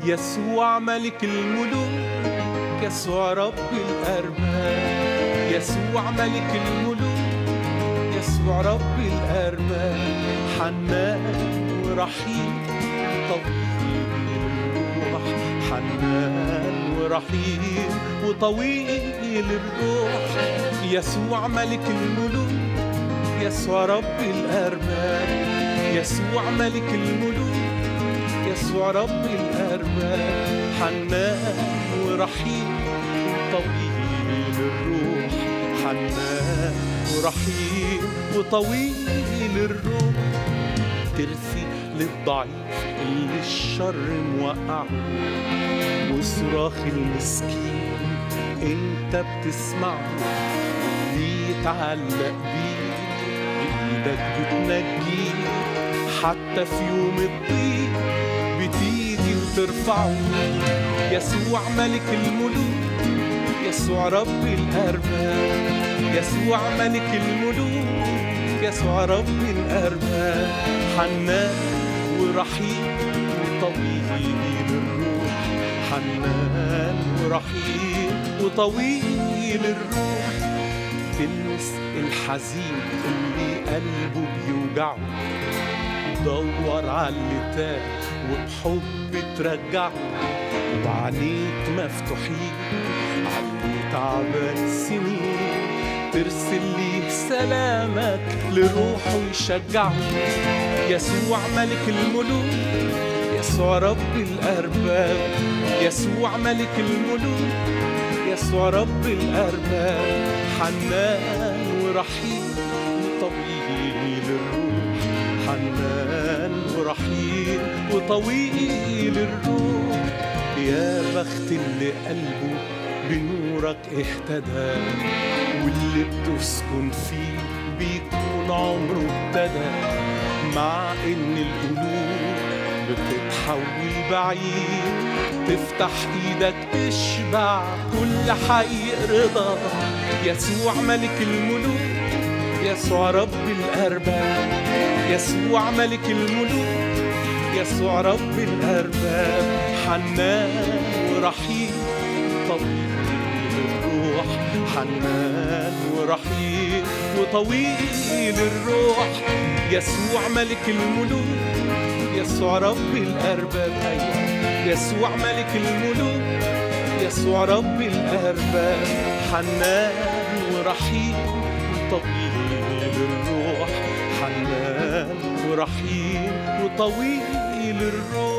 يسوع ملك الملوك يسوع رب الأرباب يسوع ملك الملوك يسوع رب الأرباب حنان ورحيم طويل الروح حنان ورحيم وطويل الروح يسوع ملك الملوك يسوع رب الأرباب يسوع ملك الملوك يسوع رب الأرباب حنان ورحيم طويل الروح حنان ورحيم وطويل الروح ترثي للضعيف اللي الشر موقعه وصراخ المسكين انت بتسمعه اللي يتعلق بيه بإيدك بتنجيه حتى في يوم الضيق بتيجي وترفعه يسوع ملك الملوك يسوع رب الأرباب يسوع ملك الملوك يسوع رب الأرباب حنان ورحيم وطويل الروح حنان ورحيم وطويل الروح تلمس الحزين اللي قلبه بيوجعه دور على اللي تاه وبحب ترجعه وعينيك مفتوحين علي تعبان سنين ترسل ليه سلامك لروحه يشجعه يسوع ملك الملوك يسوع رب الأرباب يسوع ملك الملوك يسوع رب الأرباب حنان ورحيم وطويل الروح حنان ورحيم وطويل الروح يا بخت اللي قلبه بنورك اهتدى واللي بتسكن فيه بيكون عمره ابتدى مع ان القلوب بتتحول بعيد تفتح ايدك تشبع كل حي رضا يسوع ملك الملوك يسوع رب الارباب يسوع ملك الملوك يسوع رب الارباب حنان ورحيم طويل الروح حنان ورحيم وطويل الروح يسوع ملك الملوك يسوع رب الأرباب أيوة يسوع ملك الملوك يسوع رب الأرباب حنان ورحيم وطويل الروح حنان ورحيم وطويل الروح